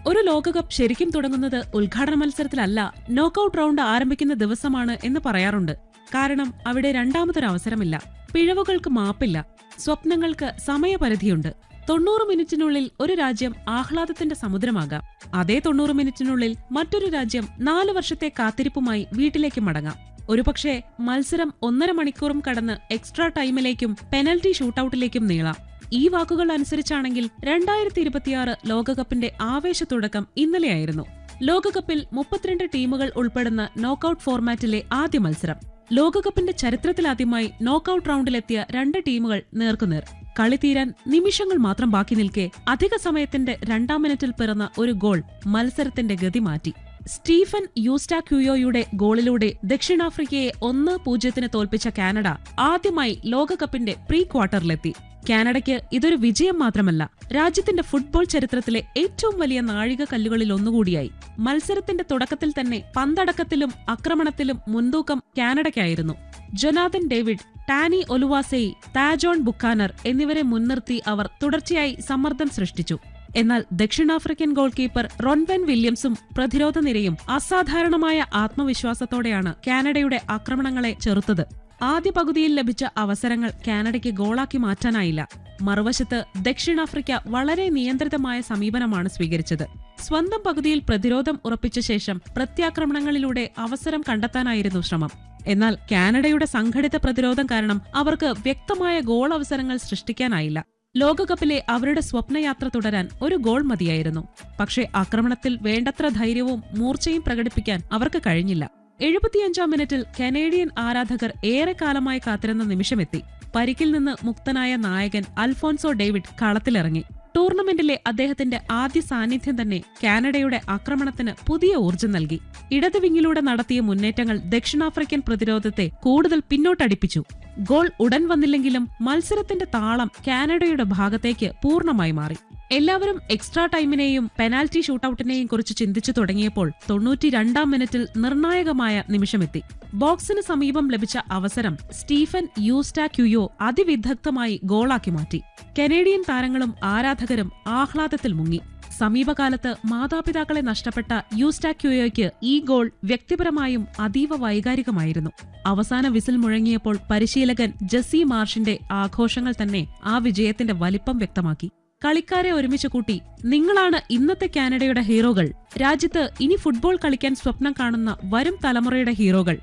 ഒരു ലോകകപ്പ് ശരിക്കും തുടങ്ങുന്നത് ഉദ്ഘാടന മത്സരത്തിലല്ല നോക്കൌട്ട് റൗണ്ട് ആരംഭിക്കുന്ന ദിവസമാണ് എന്ന് പറയാറുണ്ട് കാരണം അവിടെ രണ്ടാമതൊരു അവസരമില്ല പിഴവുകൾക്ക് മാപ്പില്ല സ്വപ്നങ്ങൾക്ക് സമയപരിധിയുണ്ട് തൊണ്ണൂറ് മിനിറ്റിനുള്ളിൽ ഒരു രാജ്യം ആഹ്ലാദത്തിന്റെ സമുദ്രമാകാം അതേ തൊണ്ണൂറ് മിനിറ്റിനുള്ളിൽ മറ്റൊരു രാജ്യം നാലു വർഷത്തെ കാത്തിരിപ്പുമായി വീട്ടിലേക്ക് മടങ്ങാം ഒരുപക്ഷെ മത്സരം ഒന്നര മണിക്കൂറും കടന്ന് എക്സ്ട്രാ ടൈമിലേക്കും പെനൽറ്റി ഷൂട്ടൌട്ടിലേക്കും നീളാം ഈ വാക്കുകൾ അനുസരിച്ചാണെങ്കിൽ രണ്ടായിരത്തി ഇരുപത്തിയാറ് ലോകകപ്പിന്റെ ആവേശത്തുടക്കം ഇന്നലെയായിരുന്നു ലോകകപ്പിൽ മുപ്പത്തിരണ്ട് ടീമുകൾ ഉൾപ്പെടുന്ന നോക്കൌട്ട് ഫോർമാറ്റിലെ ആദ്യ മത്സരം ലോകകപ്പിന്റെ ചരിത്രത്തിലാദ്യമായി നോക്കൌട്ട് റൗണ്ടിലെത്തിയ രണ്ട് ടീമുകൾ നേർക്കുനേർ കളി തീരാൻ നിമിഷങ്ങൾ മാത്രം ബാക്കി നിൽക്കെ അധിക സമയത്തിന്റെ രണ്ടാം മിനിറ്റിൽ പിറന്ന ഒരു ഗോൾ മത്സരത്തിന്റെ ഗതി മാറ്റി സ്റ്റീഫൻ യൂസ്റ്റാക്യുയോയുടെ ഗോളിലൂടെ ദക്ഷിണാഫ്രിക്കയെ ഒന്ന് പൂജ്യത്തിന് തോൽപ്പിച്ച കാനഡ ആദ്യമായി ലോകകപ്പിന്റെ പ്രീ ക്വാർട്ടറിലെത്തി കാനഡയ്ക്ക് ഇതൊരു വിജയം മാത്രമല്ല രാജ്യത്തിന്റെ ഫുട്ബോൾ ചരിത്രത്തിലെ ഏറ്റവും വലിയ നാഴിക കല്ലുകളിൽ ഒന്നുകൂടിയായി മത്സരത്തിന്റെ തുടക്കത്തിൽ തന്നെ പന്തടക്കത്തിലും ആക്രമണത്തിലും മുൻതൂക്കം കാനഡയ്ക്കായിരുന്നു Jonathan David Tani Oluwaseyi Tajon Buchanan എന്നിവരെ മുൻനിർത്തി അവർ തുടർച്ചയായി സമ്മർദ്ദം സൃഷ്ടിച്ചു എന്നാൽ ദക്ഷിണാഫ്രിക്കൻ ഗോൾ കീപ്പർ റോൺവെൻ വില്യംസും പ്രതിരോധ നിരയും അസാധാരണമായ ആത്മവിശ്വാസത്തോടെയാണ് കാനഡയുടെ ആക്രമണങ്ങളെ ചെറുത്തത് ആദ്യ പകുതിയിൽ ലഭിച്ച അവസരങ്ങൾ കാനഡയ്ക്ക് ഗോളാക്കി മാറ്റാനായില്ല മറുവശത്ത് ദക്ഷിണാഫ്രിക്ക വളരെ നിയന്ത്രിതമായ സമീപനമാണ് സ്വീകരിച്ചത് സ്വന്തം പകുതിയിൽ പ്രതിരോധം ഉറപ്പിച്ച ശേഷം പ്രത്യാക്രമണങ്ങളിലൂടെ അവസരം കണ്ടെത്താനായിരുന്നു ശ്രമം എന്നാൽ കാനഡയുടെ സംഘടിത പ്രതിരോധം കാരണം അവർക്ക് വ്യക്തമായ ഗോൾ അവസരങ്ങൾ സൃഷ്ടിക്കാനായില്ല ലോകകപ്പിലെ അവരുടെ സ്വപ്നയാത്ര തുടരാൻ ഒരു ഗോൾ മതിയായിരുന്നു പക്ഷേ ആക്രമണത്തിൽ വേണ്ടത്ര ധൈര്യവും മൂർച്ചയും പ്രകടിപ്പിക്കാൻ അവർക്ക് കഴിഞ്ഞില്ല എഴുപത്തിയഞ്ചാം മിനിറ്റിൽ കനേഡിയൻ ആരാധകർ ഏറെക്കാലമായി കാത്തിരുന്ന നിമിഷമെത്തി പരിക്കിൽ നിന്ന് മുക്തനായ നായകൻ അൽഫോൻസോ ഡേവിഡ് കളത്തിലിറങ്ങി ടൂർണമെന്റിലെ അദ്ദേഹത്തിന്റെ ആദ്യ സാന്നിധ്യം തന്നെ കാനഡയുടെ ആക്രമണത്തിന് പുതിയ ഊർജ്ജം നൽകി ഇടത് വിങ്ങിലൂടെ നടത്തിയ മുന്നേറ്റങ്ങൾ ദക്ഷിണാഫ്രിക്കൻ പ്രതിരോധത്തെ കൂടുതൽ പിന്നോട്ടടിപ്പിച്ചു ഗോൾ ഉടൻ വന്നില്ലെങ്കിലും മത്സരത്തിന്റെ താളം കാനഡയുടെ ഭാഗത്തേക്ക് പൂർണ്ണമായി മാറി എല്ലാവരും എക്സ്ട്രാ ടൈമിനെയും പെനാൽറ്റി ഷൂട്ടൌട്ടിനെയും കുറിച്ച് ചിന്തിച്ചു തുടങ്ങിയപ്പോൾ തൊണ്ണൂറ്റിരണ്ടാം മിനിറ്റിൽ നിർണായകമായ നിമിഷമെത്തി ബോക്സിന് സമീപം ലഭിച്ച അവസരം സ്റ്റീഫൻ യൂസ്റ്റാക്യുയോ അതിവിദഗ്ധമായി ഗോളാക്കി മാറ്റി കനേഡിയൻ താരങ്ങളും ആരാധകരും ആഹ്ലാദത്തിൽ മുങ്ങി സമീപകാലത്ത് മാതാപിതാക്കളെ നഷ്ടപ്പെട്ട യൂസ്റ്റാക്യുയോയ്ക്ക് ഈ ഗോൾ വ്യക്തിപരമായും അതീവ വൈകാരികമായിരുന്നു അവസാന വിസിൽ മുഴങ്ങിയപ്പോൾ പരിശീലകൻ ജെസ്സി മാർഷിന്റെ ആഘോഷങ്ങൾ തന്നെ ആ വിജയത്തിന്റെ വലിപ്പം വ്യക്തമാക്കി കളിക്കാരെ ഒരുമിച്ച് കൂട്ടി നിങ്ങളാണ് ഇന്നത്തെ കാനഡയുടെ ഹീറോകൾ രാജ്യത്ത് ഇനി ഫുട്ബോൾ കളിക്കാൻ സ്വപ്നം കാണുന്ന വരും തലമുറയുടെ ഹീറോകൾ